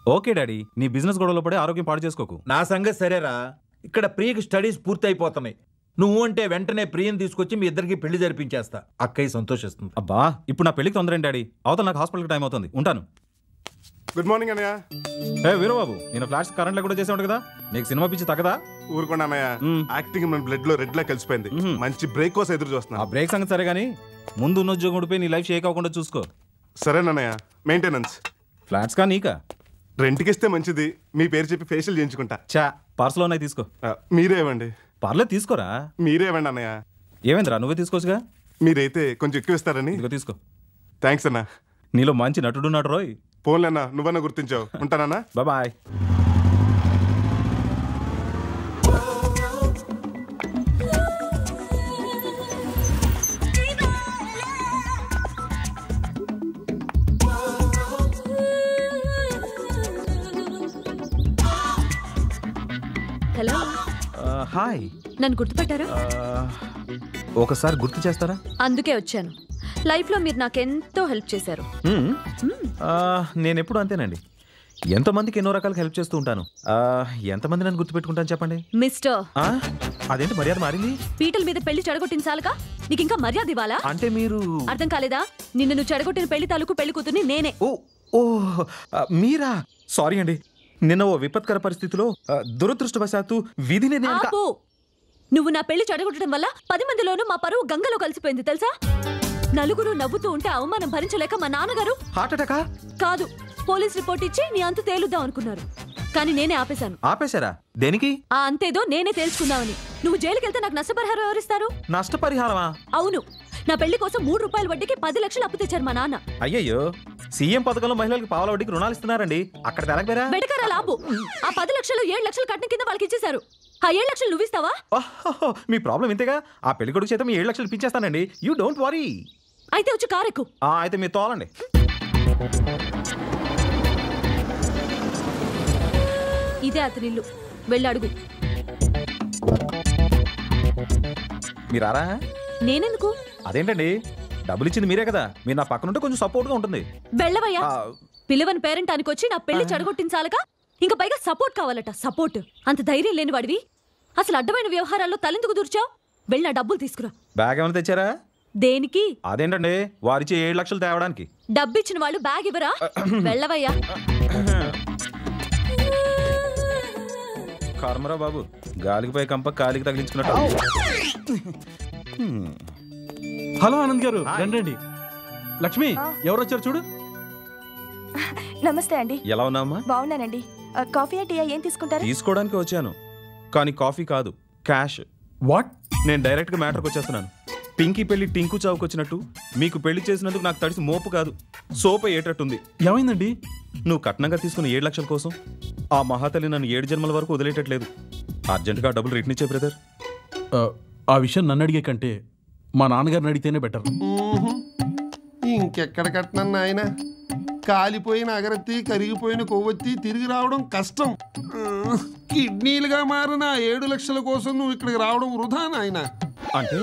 Okay daddy నీ business గొడవలో పడి ఆరోగ్యం పాడు చేసుకోకు నా సంగతి సరేరా ఇక్కడ ప్రియకి స్టడీస్ పూర్తి అయిపోతున్నాయి నువ్వు అంటే వెంటనే ప్రియని తీసుకొచ్చి మీ ఇద్దరికి పెళ్లి జరిపించేస్తా అక్కయ్య సంతోషిస్తుంది అబ్బా ఇప్పుడు నా పెళ్లికి తొందర డాడీ అవతల నాకు హాస్పిటల్కి టైం అవుతుంది ఉంటాను గుడ్ మార్నింగ్ అన్నయ్య ఏ వీరబాబు నేను ఫ్లాట్స్ కరెంట్లో కూడా చేసేవాడు కదా నీకు సినిమా పిచ్చి తగ్గదా ఊరుకోండి అన్నయ్య మ్మ్. యాక్టింగ్ మన బ్లడ్ లో రెడ్ లా కలిసిపోయింది మ్మ్. మంచి బ్రేక్ కోసం ఎదురు ఆ చూస్తున్నా బ్రేక్ సంగతి సరే కానీ ముందు ఉన్న ఉద్యోగం ఉడిపోయి నీ లైఫ్ షేక్ అవ్వకుండా చూసుకో సరేనన్నయ్య మెయింటెనెన్స్ ఫ్లాట్స్ కా నీకా రెంట్కి ఇస్తే మంచిది మీ పేరు చెప్పి ఫేషియల్ చేయించుకుంటా చా పార్సల్ ఉన్నాయి తీసుకో ఆ, మీరే ఇవ్వండి పర్లేదు తీసుకోరా మీరే ఇవ్వండి అన్నయ్య ఏమైందిరా నువ్వే తీసుకోవచ్చుగా మీరైతే కొంచెం ఎక్కువ ఇస్తారని ఇదిగో తీసుకో థ్యాంక్స్ అన్న నీలో మంచి నటుడు ఉన్నాడు రోయ్ ఫోన్లే అన్న నువ్వన్నా గుర్తించావు ఉంటానన్నా బాయ్ హలో హాయ్ నన్ను గుర్తుపట్టారా ఒకసారి గుర్తు చేస్తారా అందుకే వచ్చాను లైఫ్లో మీరు నాకెంతో హెల్ప్ చేశారు మ్మ్. ఆ, నేను ఎప్పుడు అంతేనండి ఎంతో మందికి ఎన్నో రకాలుగా హెల్ప్ చేస్తూ ఉంటాను ఆ, ఎంతమంది నన్ను గుర్తుపెట్టుకుంటాను చెప్పండి మిస్టర్ ఆ, అదేంటి మర్యాద మారింది పీటల మీద పెళ్లి చెడగొట్టించాలగా నీకు ఇంకా మర్యాద ఇవ్వాలా అంటే మీరు అర్థం కాలేదా నిన్ను నువ్వు చెడగొట్టిన పెళ్లి తాలూకు పెళ్లి కూతుర్ని నేనే ఓ ఓ ఆ, మీరా సారీ అండి నిన్న ఓ విపత్కర పరిస్థితిలో ఆ, దురదృష్టవశాత్తు విధిని నేను కా- ఆపు నువ్వు నా పెళ్లి చెడగొట్టడం వల్ల పది మందిలోనూ మా పరువు గంగలో కలిసిపోయింది తెలుసా నలుగురు నవ్వుతూ ఉంటే అవమానం భరించలేక మా నాన్నగారు హార్ట్ అటాకా కాదు పోలీస్ రిపోర్ట్ ఇచ్చి నీ అంతు తేలుద్దాం అనుకున్నారు కానీ నేనే ఆపేశాను ఆపేశారా దేనికి ఆ అంతేదో నేనే తేల్చుకుందామని నువ్వు జైలుకెళ్తే నాకు నష్టపరిహారం ఎవరిస్తారు నష్టపరిహారమా అవును నా పెళ్లి కోసం మూడు రూపాయల వడ్డీకి పది లక్షలు అప్పు తెచ్చారు మా నాన్న అయ్యయ్యో సీఎం పథకంలో మహిళలకు పావుల వడ్డీకి రుణాలు ఇస్తున్నారండి అక్కడ తెలకబేరా బెటకరా లాభం ఆ పది లక్షలు ఏడు లక్షలు కట్టిన కింద వాళ్ళకి ఇచ్చేశారు ఆ ఏడు లక్షలు నువ్విస్తావా ఓహో, మీ ప్రాబ్లం ఇంతేగా ఆ పెళ్లి కొడుకు చేత మీ ఏడు లక్షలు ఇప్పించేస్తానండి యూ డోంట్ వరీ అయితే వచ్చి కారెక్కు అయితే మీరు తోలండి ఇదే అతని ఇల్లు వెళ్ళి అడుగు మీరారా నేనెందుకు అదేంటండి డబ్బులు ఇచ్చింది మీరే కదా మీరు నా పక్కన ఉంటే కొంచెం సపోర్ట్గా ఉంటుంది వెళ్ళవయ్యా ఆ, పిలవని పేరెంట్ వచ్చి నా పెళ్లి చెడగొట్టించాలగా ఇంకా పైగా సపోర్ట్ కావాలట సపోర్ట్ అంత ధైర్యం లేని వాడివి అసలు అడ్డమైన వ్యవహారాల్లో తలెందుకు దూర్చావు వెళ్ళి నా డబ్బులు తీసుకురా బ్యాగ్ ఏమైనా తెచ్చారా దేనికి అదేంటండి వారిచ్చే ఏడు లక్షలు తేవడానికి డబ్బిచ్చిన వాళ్ళు బ్యాగ్ ఇవ్వరా వెళ్ళవయ్యా కర్మరా బాబు గాలికి పై కంప కాలికి తగిలించుకున్నట్టు హ్మ్. హలో ఆనంద్ గారు రండి రండి లక్ష్మి ఎవరు వచ్చారు చూడు నమస్తే అండి ఎలా ఉన్నామా బాగున్నానండి ఆ, కాఫీ టీయా ఏం తీసుకుంటారు తీసుకోవడానికి వచ్చాను కానీ కాఫీ కాదు క్యాష్ వాట్ నేను డైరెక్ట్గా మ్యాటర్కి వచ్చేస్తున్నాను పింకీ పెళ్లి టింకు చావుకొచ్చినట్టు మీకు పెళ్లి చేసినందుకు నాకు తడిసి మోపు కాదు సోప ఏటట్టుంది ఏమైందండి నువ్వు కట్నంగా తీసుకున్న ఏడు లక్షల కోసం ఆ మహాతల్లి నన్ను ఏడు జన్మల వరకు వదిలేటట్లేదు అర్జెంటుగా ఆ డబ్బులు రిటర్న్ ఇచ్చే బ్రదర్ ఆ, ఆ విషయం నన్ను అడిగే కంటే మా నాన్నగారిని అడిగితేనే బెటర్ ఊహు. ఇంకెక్కడ కట్టినన్న ఆయన కాలిపోయిన అగరత్తి కరిగిపోయిన కొవ్వొత్తి తిరిగి రావడం కష్టం ఆ, కిడ్నీలుగా మారిన ఆ ఏడు లక్షల కోసం నువ్వు ఇక్కడికి రావడం వృధా నాయన అంటే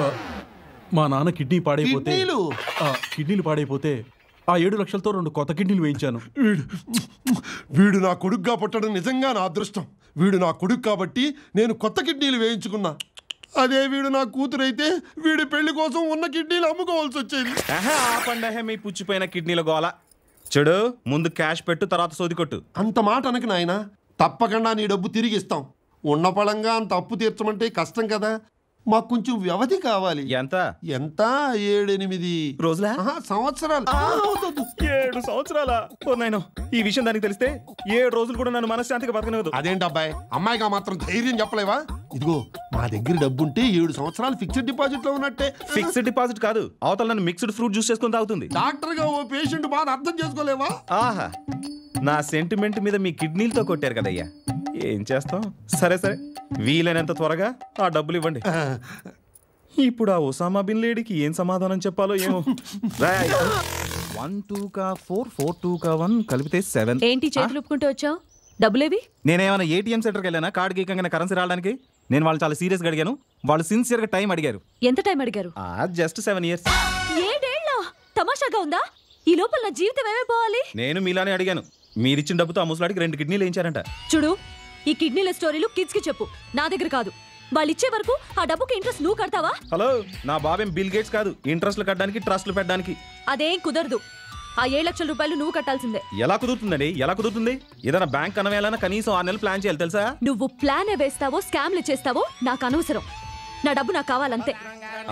మా నాన్న కిడ్నీ పాడైపోతే కిడ్నీలు ఆ, కిడ్నీలు పాడైపోతే ఆ ఏడు లక్షలతో రెండు కొత్త కిడ్నీలు వేయించాను వీడు వీడు నా కొడుకుగా పుట్టడం నిజంగా నా అదృష్టం వీడు నా కొడుకు కాబట్టి నేను కొత్త కిడ్నీలు వేయించుకున్నా అదే వీడు నా కూతురైతే వీడి పెళ్లి కోసం ఉన్న కిడ్నీలు అమ్ముకోవాల్సి వచ్చేది ఆహా, ఆపండి ఆహా, మీ పుచ్చిపోయిన కిడ్నీల గోల చెడు ముందు క్యాష్ పెట్టు తర్వాత సోది కొట్టు అంత మాట అనకు నాయన తప్పకుండా నీ డబ్బు తిరిగి ఇస్తాం ఉన్న పళంగా అంత అప్పు తీర్చమంటే కష్టం కదా మాకు కొంచెం వ్యవధి కావాలి ఎంత ఎంత ఏడెనిమిది రోజులా ఆహా, సంవత్సరాలు ఆ, వద్దొద్దు. ఏడు సంవత్సరాల ఓ నాయనో ఈ విషయం దానికి తెలిస్తే ఏడు రోజులు కూడా నన్ను మనశ్శాంతిగా బతకనివ్వదు అదేంటి అబ్బాయి అమ్మాయికి ఆ మాత్రం ధైర్యం చెప్పలేవా ఇదిగో మా దగ్గర డబ్బుంటే ఏడు సంవత్సరాలు ఫిక్స్డ్ డిపాజిట్ లో ఉన్నట్టే ఫిక్స్డ్ డిపాజిట్ కాదు అవతల నన్ను మిక్స్డ్ ఫ్రూట్ జ్యూస్ చేసుకుని తాగుతుంది డాక్టర్ గా ఓ పేషెంట్ బాధ అర్థం చేసుకోలేవా ఆహా నా సెంటిమెంట్ మీద మీ కిడ్నీలతో కొట్టారు కదయ్యా ఏం చేస్తాం సరే సరే వీలైనంత త్వరగా ఆ డబ్బులు ఇవ్వండి ఇప్పుడు ఆ ఒసామా బిన్ లేడీకి ఏం సమాధానం చెప్పాలో ఏమో రాయ్. వన్ టూ కా ఫోర్ ఫోర్ టూ కా వన్ కలిపితే సెవెన్ ఏంటి చేతులు ఒప్పుకుంటూ వచ్చావు డబ్బులేవి నేనేమైనా ఏటీఎం సెంటర్కి వెళ్ళానా కార్డు గీకంగానే కరెన్సీ రావడానికి నేను వాళ్ళు చాలా సీరియస్గా అడిగాను వాళ్ళు సిన్సియర్గా టైం అడిగారు ఎంత టైం అడిగారు జస్ట్ సెవెన్ ఇయర్స్ ఏడేళ్ళ తమాషాగా ఉందా ఈ లోపల నా జీవితం ఏమైపోవాలి నేను మీలానే అడిగాను మీరిచ్చిన డబ్బుతో ఆ ముసలాడికి రెండు కిడ్నీలు వేయించారంట చూడు ఈ కిడ్నీల స్టోరీలు కిడ్స్ కి చెప్పు నా దగ్గర కాదు వాళ్ళు ఇచ్చే వరకు ఆ డబ్బుకి ఇంట్రెస్ట్ నువ్వు కడతావా హలో నా బాబేం బిల్ గేట్స్ కాదు ఇంట్రెస్ట్లు కట్టడానికి ట్రస్ట్లు పెట్టడానికి అదేం కుదరదు ఆ ఏడు లక్షల రూపాయలు నువ్వు కట్టాల్సిందే ఎలా కుదురుతుందండి ఎలా కుదురుతుంది ఏదైనా బ్యాంక్ కనవేయాలన్నా కనీసం ఆరు నెలలు ప్లాన్ చేయాలి తెలుసా నువ్వు ప్లాన్ వేస్తావో స్కామ్లు చేస్తావో నాకు అనవసరం నా డబ్బు నాకు కావాలంతే ఆ?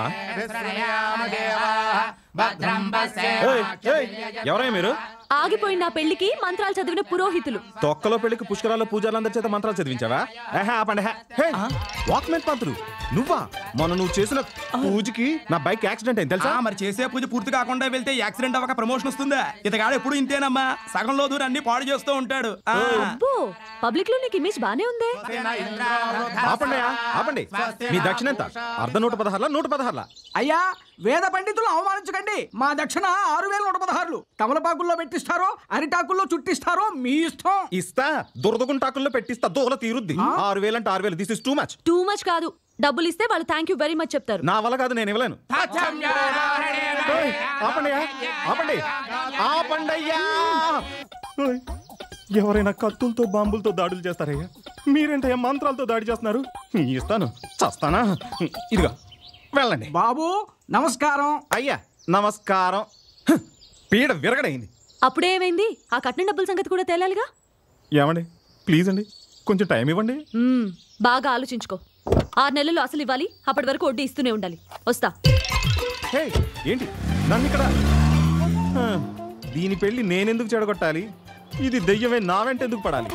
ఏయ్, ఏయ్, ఎవరయ్యా మీరు ఆగిపోయిన నా పెళ్లికి మంత్రాలు చదివిన పురోహితులు తొక్కలో పెళ్లికి పుష్కరాల్లో పూజారులందరి చేత మంత్రాలు చదివించావా ఏహే, ఆపండి, హే. హే, వాక్మెన్ పంతులు నువ్వా మొన్న నువ్వు చేసిన పూజకి నా బైక్ యాక్సిడెంట్ అయింది తెలుసా ఆ, మరి చేసే పూజ పూర్తి కాకుండా వెళ్తే యాక్సిడెంట్ అవ్వక ప్రమోషన్ వస్తుందా ఇతగాడు ఎప్పుడు ఇంతేనమ్మా సగంలో దూరం అన్ని పాడు చేస్తూ ఉంటాడు ఆ. అబ్బో పబ్లిక్ లో నీకు ఇమేజ్ బానే ఉందే ఆపండి ఆపండి మీ దక్షిణ ఎంత అర్ధ నూట పదహారులా నూట పదహారులా అయ్యా వేద పండితులు అవమానించకండి మా దక్షిణ ఆరు వేల నూట పదహారులు తమలపాకుల్లో పెట్టిస్తారో అరిటాకుల్లో చుట్టిస్తారో మీ ఇష్టం ఇస్తా దురదగుంటాకుల్లో పెట్టిస్తా దూల తీరుద్ది ఆరు వేలు అంటే ఆరు వేలు this is too much too much కాదు డబ్బులు ఇస్తే వాళ్ళు థ్యాంక్ యూ వెరీ మచ్ చెప్తారు నా వల్ల కాదు నేను ఇవ్వలేను ఏయ్, ఆపండి ఆపండి ఆపండి అయ్యా ఓయ్, ఎవరైనా కత్తులతో బాంబులతో దాడులు చేస్తారయ్యా మీరేంటయ్యా మంత్రాలతో దాడి చేస్తున్నారు ఇస్తాను చస్తానా ఇదిగా వెళ్ళండి బాబు నమస్కారం అయ్యా నమస్కారం హ్, పీడ విరగడైంది అప్పుడే ఏమైంది ఆ కట్నం డబ్బుల సంగతి కూడా తేలాలిగా ఏమండి ప్లీజ్ అండి కొంచెం టైం ఇవ్వండి మ్మ్, బాగా ఆలోచించుకో ఆరు నెలలు అసలు ఇవ్వాలి అప్పటి వరకు వడ్డీ ఇస్తూనే ఉండాలి వస్తా హే ఏంటి నన్ను ఇక్కడ హ, దీని పెళ్లి నేనెందుకు చెడగొట్టాలి ఇది దెయ్యమే నా వెంట ఎందుకు పడాలి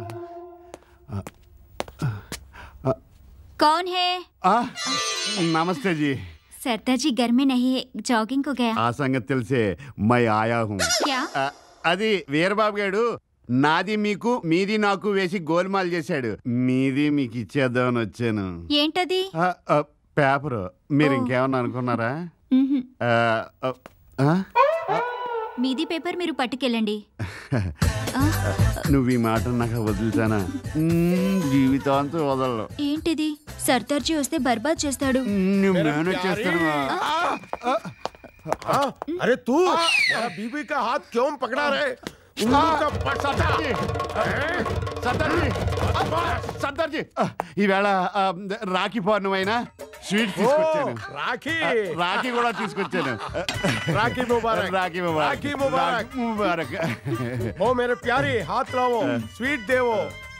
कौन है ఆ, నమస్తే జీ सरदार जी घर में नहीं है जॉगिंग को गया ఆ సంగతి తెలిసే మై ఆయా హూ क्या ఆ, అది వీరబాబు గారు నాది మీకు మీది నాకు వేసి గోల్మాల్ చేశాడు మీది మీకు ఇచ్చేద్దామని వచ్చాను ఏంటది ఆ, ఆ, పేపరు మీరు ఇంకేమన్నా అనుకున్నారా మ్హూ. ఆ, ఆ, ఆ? మీది పేపర్ మీరు పట్టుకెళ్ళండి నువ్వు ఈ మాట నాకు వదులుతానా మ్మ్, జీవితాంతం వదలరు ఏంటిది సర్దార్ జీ వస్తే బర్బాద్ చేస్తాడు నువ్వు మేనేజ్ చేస్తాను अरे तू मेरा बीबी का हाथ क्यों पकड़ा रहे उल्लू का సర్దార్జీ సర్దార్జీ సర్దార్జీ ఈవేళ ఆ, రాఖీ పౌర్ణమైనా స్వీట్ తీసుకొచ్చాను राखी ఆ, రాఖీ కూడా తీసుకొచ్చాను राखी मुबारक రాఖీ ముబారక్ राखी मुबारक రాఖీ ముబారక్ ओ मेरे प्यारी हाथ लाओ स्वीट देवो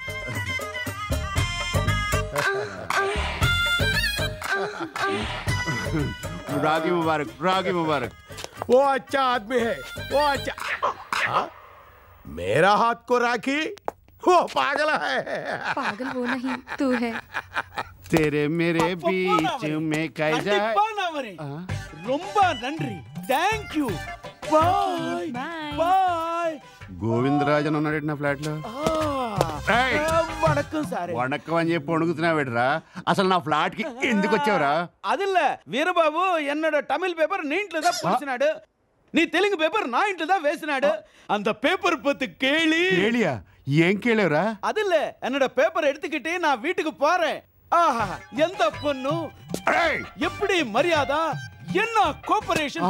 రాఖీ ముబారక్ రాఖీ ముబారక్ वो अच्छा आदमी है वो अच्छा हाँ? मेरा हाथ को राखी वो पागल है पागल वो नहीं तू है तेरे मेरे बीच में कैसा கண்டிப்பா நான் வரேன் ரொம்ப நன்றி thank you bye bye Govindarajan ఉన్నాడు నా ఫ్లాట్ లో ఏయ్! வணக்கம் சார் వణక్కం అని చెప్పి వణుకుతున్నావేట్రా అసలు నా ఫ్లాట్ కి ఎందుకు వచ్చావురా అది இல்ல వీరబాబు என்னோட தமிழ் பேப்பர் நீ ఇంట్లో தான் పూసినాడు నీ తెలుగు పేపర్ నా ఇంట్లో தான் వేసినాడు அந்த பேப்பர் பத்தி கேளி కేళియా ఏం కేళావురా அது இல்ல என்னோட பேப்பர் எடுத்துக்கிட்டு நான் வீட்டுக்கு போறேன் ஆஹா எந்த பொண்ணு எப்படி மரியாதை என்ன கோஆபரேஷன்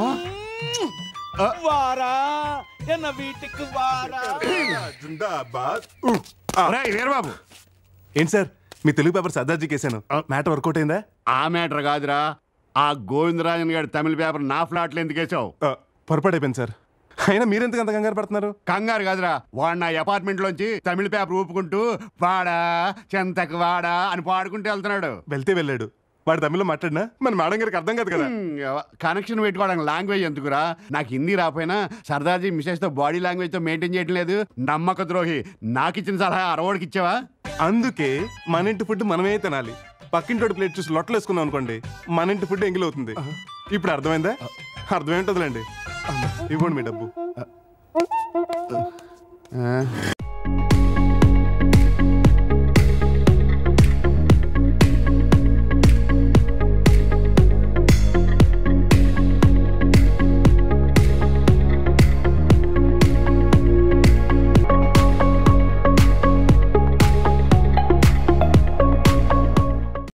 வாரா என்ன வீட்டுக்கு வாரா జిందాబాద్ రేయ్, వీరబాబు ఏంటి సార్ మీ తెలుగు పేపర్ సర్దార్జీకి వేసాను మ్యాటర్ వర్కౌట్ అయిందా ఆ మ్యాటర్ కాదురా ఆ గోవిందరాజన్ గారి తమిళ పేపర్ నా ఫ్లాట్లో ఎందుకు వేసావు ఆ, పొరపాటు అయిపోయింది సార్ అయినా మీరెందుకు అంత కంగారు పడుతున్నారు కంగారు కాదురా వాడు నా అపార్ట్మెంట్ లోంచి తమిళ పేపర్ ఊపుకుంటూ వాడా చెంతకు వాడా అని పాడుకుంటూ వెళ్తున్నాడు వెళ్తే వెళ్ళాడు వాడు తమిళ్లో మాట్లాడినా మన మేడం గారికి అర్థం కాదు కదా కనెక్షన్ పెట్టుకోవడానికి లాంగ్వేజ్ ఎందుకురా నాకు హిందీ రాపోయినా సర్దార్జీ మిసెస్ తో బాడీ లాంగ్వేజ్ తో మెయింటైన్ చేయడం లేదు నమ్మక ద్రోహి నాకు ఇచ్చిన సలహా అరవడికి ఇచ్చావా అందుకే మన ఇంటి ఫుడ్ మనమే తినాలి పక్కింటోడి ప్లేట్ చూసి లొట్టలు వేసుకున్నాం అనుకోండి మన ఇంటి ఫుడ్ ఎంగిల్ అవుతుంది ఇప్పుడు అర్థమైందా అర్థమేంటదిలేండి ఇవ్వండి మీ డబ్బు ఆ.